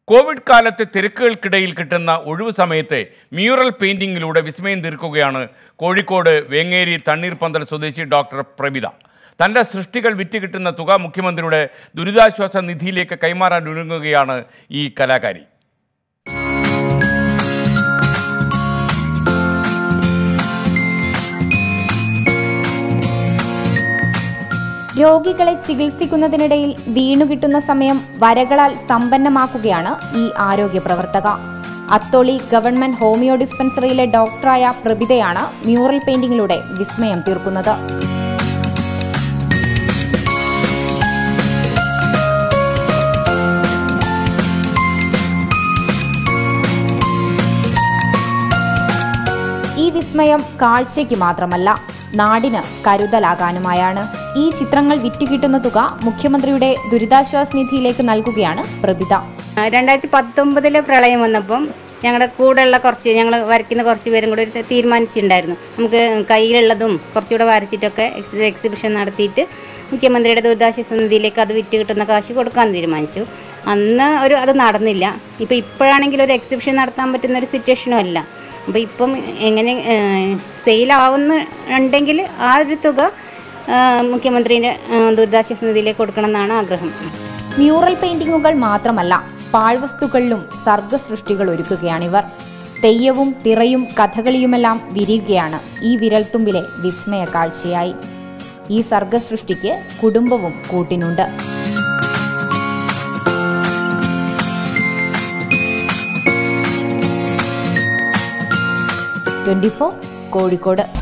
Covid കാലത്തെ തിരക്കുകൾക്കിടയിൽ കിട്ടുന്ന ഒഴിവു സമയത്തെ മ്യൂറൽ പെയിന്റിങ്ങിലൂടെ വിസ്മയം തീർക്കുകയാണ് കോഴിക്കോട് വേങ്ങേരി തണ്ണീർപന്തൽ സ്വദേശി ഡോക്ടർ പ്രഭിത തൻ്റെ സൃഷ്ടികൾ വിറ്റ് കിട്ടുന്ന തുക മുഖ്യമന്ത്രിയുടെ ദുരിതാശ്വാസ നിധിയിലേക്ക് കൈമാറാൻ ഒരുങ്ങുകയാണ് ഈ കലാകാരി രോഗികളെ ചികിത്സിക്കുന്നതിനിടയിൽ വീണുകിട്ടുന്ന സമയം വരകളാൽ സമ്പന്നമാക്കുകയാണ് ഈ ആരോഗ്യ പ്രവർത്തക അത്തോളി ഗവൺമെന്റ് ഹോമിയോ ഡിസ്പെൻസറിയിലെ ഡോക്ടറായ പ്രഭിതയാണ് മ്യൂറൽ പെയിന്റിങ്ങിലൂടെ വിസ്മയം തീർക്കുന്നത് ഈ വിസ്മയം കാഴ്ചയ്ക്ക് മാത്രമല്ല നാടിന് കരുതലാകാനുമായാണ് ഈ ചിത്രങ്ങൾ വിറ്റുകിട്ടുന്ന തുക മുഖ്യമന്ത്രിയുടെ ദുരിതാശ്വാസ നിധിയിലേക്ക് നൽകുകയാണ് പ്രഭിത രണ്ടായിരത്തി പത്തൊമ്പതിലെ പ്രളയം വന്നപ്പം ഞങ്ങളുടെ കൂടെയുള്ള കുറച്ച് ഞങ്ങൾ വരയ്ക്കുന്ന കുറച്ച് പേരും കൂടി ഒരു തീരുമാനിച്ചിട്ടുണ്ടായിരുന്നു നമുക്ക് കയ്യിലുള്ളതും കുറച്ചുകൂടെ വരച്ചിട്ടൊക്കെ എക്സ് എക്സിബിഷൻ നടത്തിയിട്ട് മുഖ്യമന്ത്രിയുടെ ദുരിതാശ്വാസ നിധിയിലേക്ക് അത് വിറ്റ് കിട്ടുന്ന കാശ് കൊടുക്കാൻ തീരുമാനിച്ചു അന്ന് ഒരു അത് നടന്നില്ല ഇപ്പോൾ ഇപ്പോഴാണെങ്കിൽ ഒരു എക്സിബിഷൻ നടത്താൻ പറ്റുന്ന ഒരു സിറ്റുവേഷനും അല്ല അപ്പോൾ ഇപ്പം എങ്ങനെ സെയിലാവുന്നുണ്ടെങ്കിൽ ആ ഒരു തുക ആ, മുഖ്യമന്ത്രിയുടെ ആ, ദുരിതാശ്വാസ നിധിയിലേക്ക് കൊടുക്കണം എന്നാണ് ആഗ്രഹം മ്യൂറൽ പെയിന്റിങ്ങുകൾ മാത്രമല്ല പാഴ്വസ്തുക്കളിലും സർഗസൃഷ്ടികൾ ഒരുക്കുകയാണിവർ തെയ്യവും തിറയും കഥകളിയുമെല്ലാം വിരിയുകയാണ് ഈ വിരൽത്തുമ്പിലെ വിസ്മയ കാഴ്ചയായി ഈ സർഗസൃഷ്ടിക്ക് കുടുംബവും കൂട്ടിനുണ്ട് ട്വന്റി കോഴിക്കോട്